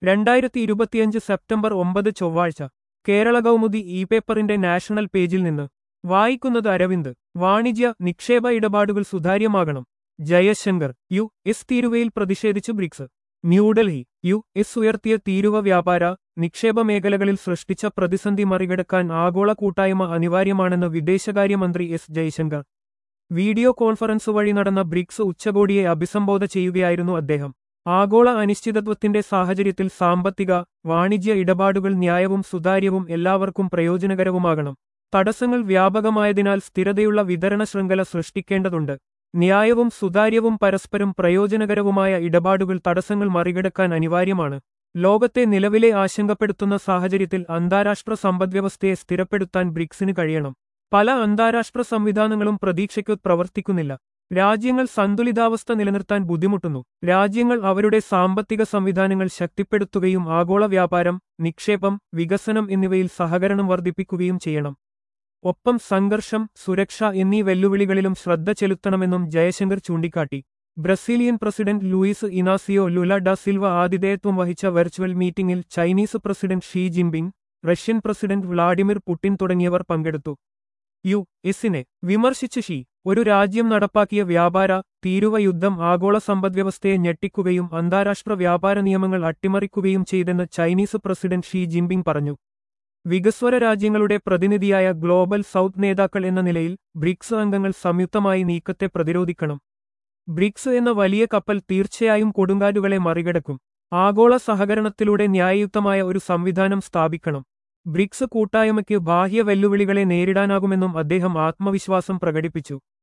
രണ്ടായിരത്തി ഇരുപത്തിയഞ്ച് സെപ്റ്റംബർ ഒമ്പത് ചൊവ്വാഴ്ച കേരള കൗമുദി ഇ പേപ്പറിന്റെ നാഷണൽ പേജിൽ നിന്ന് വായിക്കുന്നത് അരവിന്ദ് വാണിജ്യ നിക്ഷേപ ഇടപാടുകൾ സുതാര്യമാകണം ജയശങ്കർ യു എസ് തീരുവയിൽ പ്രതിഷേധിച്ച് ബ്രിക്സ് ന്യൂഡൽഹി യു എസ് ഉയർത്തിയ തീരുവ വ്യാപാര നിക്ഷേപ മേഖലകളിൽ സൃഷ്ടിച്ച പ്രതിസന്ധി മറികടക്കാൻ ആഗോള കൂട്ടായ്മ അനിവാര്യമാണെന്ന് വിദേശകാര്യമന്ത്രി എസ് ജയശങ്കർ വീഡിയോ കോൺഫറൻസ് വഴി നടന്ന ബ്രിക്സ് ഉച്ചകോടിയെ അഭിസംബോധന ചെയ്യുകയായിരുന്നു അദ്ദേഹം ആഗോള അനിശ്ചിതത്വത്തിന്റെ സാഹചര്യത്തിൽ സാമ്പത്തിക വാണിജ്യ ഇടപാടുകൾ ന്യായവും സുതാര്യവും എല്ലാവർക്കും പ്രയോജനകരവുമാകണം തടസ്സങ്ങൾ വ്യാപകമായതിനാൽ സ്ഥിരതയുള്ള വിതരണ ശൃംഖല സൃഷ്ടിക്കേണ്ടതുണ്ട് ന്യായവും സുതാര്യവും പരസ്പരം പ്രയോജനകരവുമായ ഇടപാടുകൾ തടസ്സങ്ങൾ മറികടക്കാൻ അനിവാര്യമാണ് ലോകത്തെ നിലവിലെ ആശങ്കപ്പെടുത്തുന്ന സാഹചര്യത്തിൽ അന്താരാഷ്ട്ര സമ്പദ്വ്യവസ്ഥയെ സ്ഥിരപ്പെടുത്താൻ ബ്രിക്സിന് കഴിയണം പല അന്താരാഷ്ട്ര സംവിധാനങ്ങളും പ്രതീക്ഷയ്ക്ക് പ്രവർത്തിക്കുന്നില്ല രാജ്യങ്ങൾ സന്തുലിതാവസ്ഥ നിലനിർത്താൻ ബുദ്ധിമുട്ടുന്നു രാജ്യങ്ങൾ അവരുടെ സാമ്പത്തിക സംവിധാനങ്ങൾ ശക്തിപ്പെടുത്തുകയും ആഗോള വ്യാപാരം നിക്ഷേപം വികസനം എന്നിവയിൽ സഹകരണം വർദ്ധിപ്പിക്കുകയും ചെയ്യണം ഒപ്പം സംഘർഷം സുരക്ഷ എന്നീ വെല്ലുവിളികളിലും ശ്രദ്ധ ചെലുത്തണമെന്നും ജയശങ്കർ ചൂണ്ടിക്കാട്ടി Brazilian president Luiz Inacio Lula da Silva ആതിഥേയത്വം വഹിച്ച വെർച്വൽ മീറ്റിംഗിൽ Chinese president Xi Jinping Russian president Vladimir Putin തുടങ്ങിയവർ പങ്കെടുത്തു യു എസിനെ വിമർശിച്ച് ഷീ ഒരു രാജ്യം നടപ്പാക്കിയ വ്യാപാര തീരുവ യുദ്ധം ആഗോള സമ്പദ്വ്യവസ്ഥയെ ഞെട്ടിക്കുകയും അന്താരാഷ്ട്ര വ്യാപാര നിയമങ്ങൾ അട്ടിമറിക്കുകയും ചെയ്തെന്ന് ചൈനീസ് പ്രസിഡന്റ് ഷീ ജിൻപിങ് പറഞ്ഞു വികസ്വര രാജ്യങ്ങളുടെ പ്രതിനിധിയായ ഗ്ലോബൽ സൗത്ത് നേതാക്കൾ എന്ന നിലയിൽ ബ്രിക്സ് അംഗങ്ങൾ സംയുക്തമായി നീക്കത്തെ പ്രതിരോധിക്കണം ബ്രിക്സ് എന്ന വലിയ കപ്പൽ തീർച്ചയായും കൊടുങ്കാറ്റുകളെ മറികടക്കും ആഗോള സഹകരണത്തിലൂടെ ന്യായയുക്തമായ ഒരു സംവിധാനം സ്ഥാപിക്കണം ബ്രിക്സ് കൂട്ടായ്മയ്ക്ക് ബാഹ്യ വെല്ലുവിളികളെ നേരിടാനാകുമെന്നും അദ്ദേഹം ആത്മവിശ്വാസം പ്രകടിപ്പിച്ചു